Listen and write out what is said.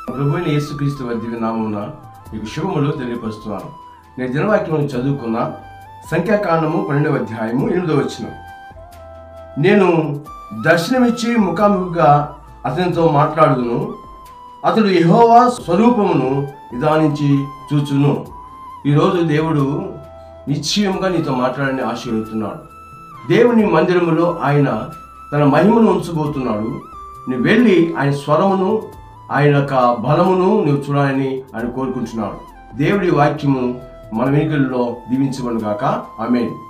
ప్రభు యేసుక్రీస్తు దివ్య నామమున మీకు శుభములు తెలియపరుస్తున్నాను నేను దినవాక్యం చదువుకున్న సంఖ్యాకాండము పన్నెండవ అధ్యాయము ఎనిమిదవ వచ్చిన నేను దర్శనమిచ్చి ముఖాముఖిగా అతనితో మాట్లాడుదును అతడు యెహోవా స్వరూపమును నిదానించి చూచును ఈరోజు దేవుడు నిశ్చయముగా నీతో మాట్లాడని ఆశీర్వతున్నాడు దేవుని మందిరములో ఆయన తన మహిమను ఉంచబోతున్నాడు నువ్వు వెళ్ళి ఆయన స్వరమును ఆయన యొక్క బలమును నువ్వు చూడాలని ఆయన కోరుకుంటున్నాడు దేవుడి వాక్యము మన వెనుకల్లో దీవించబడుగాక ఆమెన్